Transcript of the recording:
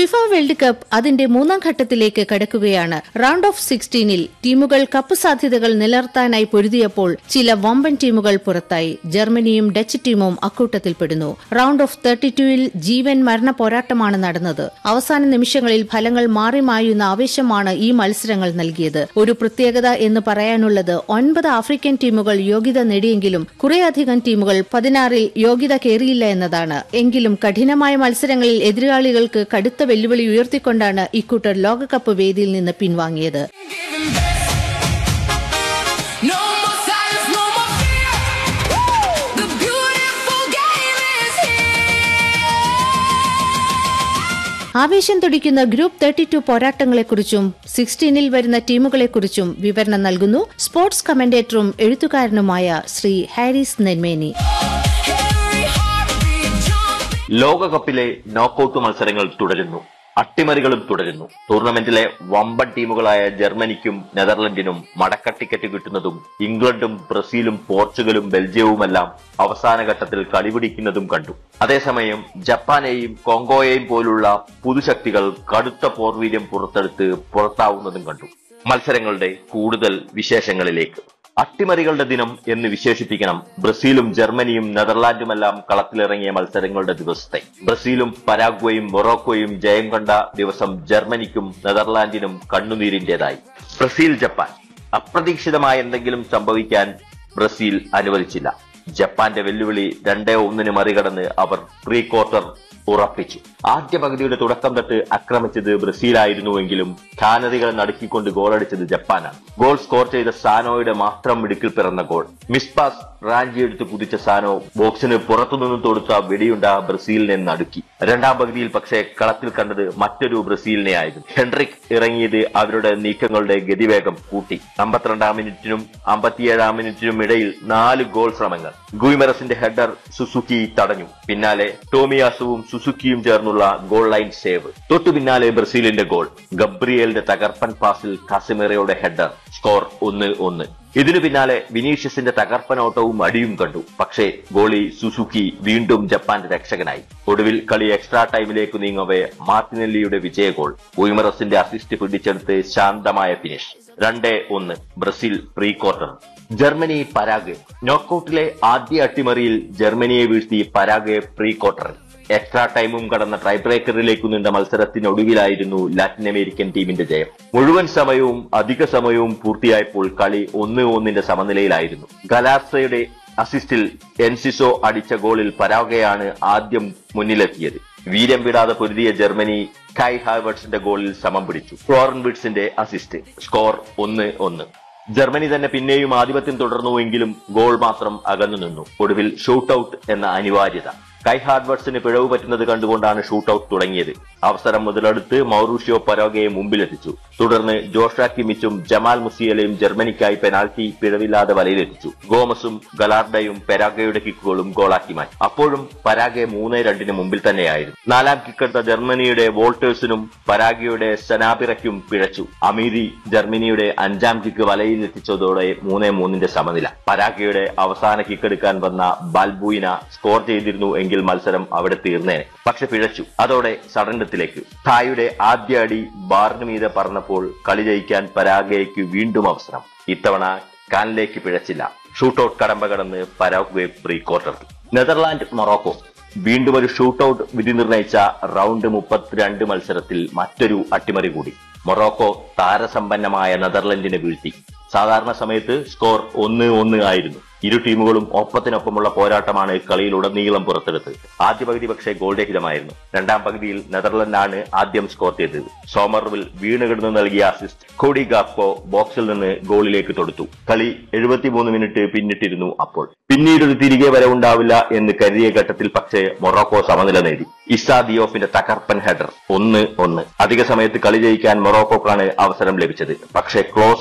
FIFA world cup അതിന്റെ മൂന്നാം ഘട്ടത്തിലേക്ക് കടക്കുകയാണ് റൌണ്ട് ഓഫ് സിക്സ്റ്റീനിൽ ടീമുകൾ കപ്പ് സാധ്യതകൾ നിലനിർത്താനായി പൊരുതിയപ്പോൾ ചില വമ്പൻ ടീമുകൾ പുറത്തായി ജർമ്മനിയും ഡച്ച് ടീമും അക്കൂട്ടത്തിൽപ്പെടുന്നു റൌണ്ട് ഓഫ് തേർട്ടി ടുവിൽ ജീവൻ മരണ പോരാട്ടമാണ് നടന്നത് അവസാന നിമിഷങ്ങളിൽ ഫലങ്ങൾ മാറി മായുന്ന ആവേശമാണ് ഈ മത്സരങ്ങൾ നൽകിയത് ഒരു പ്രത്യേകത എന്ന് പറയാനുള്ളത് ഒൻപത് ആഫ്രിക്കൻ ടീമുകൾ യോഗ്യത നേടിയെങ്കിലും കുറേയധികം ടീമുകൾ പതിനാറിൽ യോഗ്യത കയറിയില്ല എന്നതാണ് എങ്കിലും കഠിനമായ മത്സരങ്ങളിൽ എതിരാളികൾക്ക് കടുത്ത വെല്ലുവിളി ഉയർത്തിക്കൊണ്ടാണ് ഇക്കൂട്ടർ ലോകകപ്പ് വേദിയിൽ നിന്ന് പിൻവാങ്ങിയത് No more silence, no more fear. The beautiful game is here. ആവേശം തുടിക്കുന്ന ഗ്രൂപ്പ് തേർട്ടി ടു പോരാട്ടങ്ങളെക്കുറിച്ചും സിക്സ്റ്റീനിൽ വരുന്ന ടീമുകളെക്കുറിച്ചും വിവരണം നൽകുന്നു സ്പോർട്സ് കമന്റേറ്ററും എഴുത്തുകാരനുമായ Shri Haris Nenmeni Every heartbeat jumping. ലോകകപ്പിലെ നോക്കൌട്ട് മത്സരങ്ങൾ തുടരുന്നു അട്ടിമറികളും തുടരുന്നു ടൂർണമെന്റിലെ വമ്പൻ ടീമുകളായ ജർമ്മനിക്കും നെതർലൻഡിനും മടക്ക ടിക്കറ്റ് കിട്ടുന്നതും ഇംഗ്ലണ്ടും ബ്രസീലും പോർച്ചുഗലും ബെൽജിയവുമെല്ലാം അവസാന ഘട്ടത്തിൽ കളിപിടിക്കുന്നതും കണ്ടു അതേസമയം ജപ്പാനെയും കോങ്കോയെയും പോലുള്ള പുതുശക്തികൾ കടുത്ത പോർവീര്യം പുറത്തെടുത്ത് പുറത്താവുന്നതും കണ്ടു മത്സരങ്ങളുടെ കൂടുതൽ വിശേഷങ്ങളിലേക്ക് അട്ടിമറികളുടെ ദിനം എന്ന് വിശേഷിപ്പിക്കണം ബ്രസീലും ജർമ്മനിയും നെതർലാൻഡുമെല്ലാം കളത്തിലിറങ്ങിയ മത്സരങ്ങളുടെ ദിവസത്തെ ബ്രസീലും പരാഗ്വയും മൊറോക്കോയും ജയം കണ്ട ദിവസം ജർമ്മനിക്കും നെതർലാൻഡിനും കണ്ണുനീരിന്റേതായി ബ്രസീൽ ജപ്പാൻ അപ്രതീക്ഷിതമായ എന്തെങ്കിലും സംഭവിക്കാൻ ബ്രസീൽ അനുവദിച്ചില്ല ജപ്പാന്റെ വെല്ലുവിളി രണ്ടേ ഒന്നിന് മറികടന്ന് അവർ പ്രീ ക്വാർട്ടർ ഉറപ്പിച്ചു ആദ്യ പകുതിയുടെ തുടക്കം തൊട്ട് ആക്രമിച്ചത് ബ്രസീലായിരുന്നുവെങ്കിലും ഖാനതികളെ നടുക്കിക്കൊണ്ട് ഗോളടിച്ചത് ജപ്പാനാണ് ഗോൾ സ്കോർ ചെയ്ത സാനോയുടെ മാത്രം മിടുക്കിൽ പിറന്ന ഗോൾ മിസ്പാസ് റാഞ്ചിയെടുത്ത് കുതിച്ച സാനോ ബോക്സിന് പുറത്തുനിന്നും തൊടുത്ത വെടിയുണ്ട ബ്രസീലിനെ നടുക്കി രണ്ടാം പകുതിയിൽ പക്ഷേ കളത്തിൽ കണ്ടത് മറ്റൊരു ബ്രസീലിനെ ആയിരുന്നു ഹെൻറിക് ഇറങ്ങിയത് അവരുടെ നീക്കങ്ങളുടെ ഗതിവേഗം കൂട്ടി അമ്പത്തിരണ്ടാം മിനിറ്റിനും അമ്പത്തിയേഴാം മിനിറ്റിനും ഇടയിൽ നാല് ഗോൾ ശ്രമങ്ങൾ ഗുയിമറസിന്റെ ഹെഡർ സുസുക്കി തടഞ്ഞു പിന്നാലെ ടോമിയാസുവും സുസുക്കിയും ചേർന്നുള്ള ഗോൾ ലൈൻ സേവ് തൊട്ടു പിന്നാലെ ബ്രസീലിന്റെ ഗോൾ ഗബ്രിയേലിന്റെ തകർപ്പൻ പാസിൽ കാസിമിറയുടെ ഹെഡർ സ്കോർ ഒന്ന് ഒന്ന് ഇതിനു പിന്നാലെ വിനീഷ്യസിന്റെ തകർപ്പൻ ഓട്ടവും അടിയും കണ്ടു പക്ഷേ ഗോളി സുസുക്കി വീണ്ടും ജപ്പാന്റെ രക്ഷകനായി ഒടുവിൽ കളി എക്സ്ട്രാ ടൈമിലേക്ക് നീങ്ങവേ മാർട്ടിനെല്ലിയുടെ വിജയ ഗോൾ ഗുയിമറസിന്റെ അസിസ്റ്റ് പിടിച്ചെടുത്ത് ശാന്തമായ ഫിനിഷ് രണ്ടേ ഒന്ന് Brazil pre quarter Germany Paraguay നോക്കൌട്ടിലെ ആദ്യ അട്ടിമറിയിൽ ജർമ്മനിയെ വീഴ്ത്തി പരാഗ് പ്രീ ക്വാർട്ടറിൽ എക്സ്ട്രാ ടൈമും കടന്ന ടൈ ബ്രേക്കറിലേക്ക് നീണ്ട മത്സരത്തിനൊടുവിലായിരുന്നു ലാറ്റിൻ അമേരിക്കൻ ടീമിന്റെ ജയം മുഴുവൻ സമയവും അധിക സമയവും പൂർത്തിയായപ്പോൾ കളി ഒന്ന് ഒന്നിന്റെ സമനിലയിലായിരുന്നു ഗലാസയുടെ അസിസ്റ്റിൽ എൻസിസോ അടിച്ച ഗോളിൽ പരാഗയാണ് ആദ്യം മുന്നിലെത്തിയത് വീര്യം വിടാതെ പൊരുതിയ ജർമ്മനി കൈ ഹാർവർട്സിന്റെ ഗോളിൽ സമം പിടിച്ചു ഫ്ലോറൻ വിഡ്സിന്റെ അസിസ്റ്റ് സ്കോർ ഒന്ന് ഒന്ന് ജർമ്മനി തന്നെ പിന്നെയും ആധിപത്യം തുടർന്നുവെങ്കിലും ഗോൾ മാത്രം അകന്നു നിന്നു ഒടുവിൽ ഷൂട്ട് ഔട്ട് എന്ന അനിവാര്യത കൈ ഹാർഡ്വർട്സിന് പിഴവ് പറ്റുന്നത് കണ്ടുകൊണ്ടാണ് ഷൂട്ട് ഔട്ട് തുടങ്ങിയത് അവസരം മുതലെടുത്ത് മൗറൂഷ്യോ പരോഗയെ മുമ്പിലെത്തിച്ചു തുടർന്ന് ജോഷ കിമിച്ചും ജമാൽ മുസിയലയും ജർമ്മനിക്കായി പെനാൽറ്റി പിഴവില്ലാതെ വലയിലെത്തിച്ചു ഗോമസും ഗലാർഡയും പെരാഗയുടെ കിക്കുകളും ഗോളാക്കി മാറ്റി അപ്പോഴും പരാഗെ മൂന്ന് രണ്ടിന് മുമ്പിൽ തന്നെയായിരുന്നു നാലാം കിക്കെടുത്ത ജർമ്മനിയുടെ വോൾട്ടേഴ്സിനും പരാഗയുടെ സനാപിറയ്ക്കും പിഴച്ചു അമീരി ജർമ്മനിയുടെ അഞ്ചാം കിക്ക് വലയിലെത്തിച്ചതോടെ മൂന്നേ മൂന്നിന്റെ സമനില പരാഗയുടെ അവസാന കിക്കെടുക്കാൻ വന്ന ബാൽബൂയിന സ്കോർ ചെയ്തിരുന്നു എങ്കിൽ മത്സരം അവിടെ തീർന്നേനെ പക്ഷെ പിഴച്ചു അതോടെ സഡൻഡത്തിലേക്ക് തായുടെ ആദ്യ അടി ബാറിന് മീതെ പറന്നപ്പോൾ കളി ജയിക്കാൻ പരാഗയ്ക്ക് വീണ്ടും അവസരം ഇത്തവണ കാനിലേക്ക് പിഴച്ചില്ല ഷൂട്ടൌട്ട് കടമ്പ കടന്ന് പരാഗ്വേ പ്രീ ക്വാർട്ടറിൽ നെതർലാൻഡ് മൊറോക്കോ വീണ്ടും ഒരു ഷൂട്ടൌട്ട് വിധി നിർണയിച്ച റൗണ്ട് മുപ്പത്തിരണ്ട് മത്സരത്തിൽ മറ്റൊരു അട്ടിമറി കൂടി മൊറോക്കോ താരസമ്പന്നമായ നെതർലൻഡിനെ വീഴ്ത്തി സാധാരണ സമയത്ത് സ്കോർ ഒന്ന് ഒന്ന് ആയിരുന്നു ഇരു ടീമുകളും ഒപ്പത്തിനൊപ്പമുള്ള പോരാട്ടമാണ് കളിയിലുടനീളം പുറത്തെടുത്തത് ആദ്യ പകുതി പക്ഷേ ഗോൾരഹിതമായിരുന്നു രണ്ടാം പകുതിയിൽ നെതർലൻഡാണ് ആദ്യം സ്കോർ ചെയ്തത് സോമർവിൽ വീണുകിടന്ന് നൽകിയ അസിസ്റ്റ് കോഡി ഗാപ്പോ ബോക്സിൽ നിന്ന് ഗോളിലേക്ക് തൊടുത്തു കളി എഴുപത്തിമൂന്ന് മിനിറ്റ് പിന്നിട്ടിരുന്നു അപ്പോൾ പിന്നീട് ഒരു തിരികെ വരവുണ്ടാവില്ല എന്ന് കരുതിയ ഘട്ടത്തിൽ പക്ഷേ മൊറോക്കോ സമനില നേടി ഇസാ ദിയോഫിന്റെ തകർപ്പൻ ഹെഡർ ഒന്ന് ഒന്ന് അധിക സമയത്ത് കളി ജയിക്കാൻ മൊറോക്കോക്കാണ് അവസരം ലഭിച്ചത് പക്ഷേ ക്ലോസ്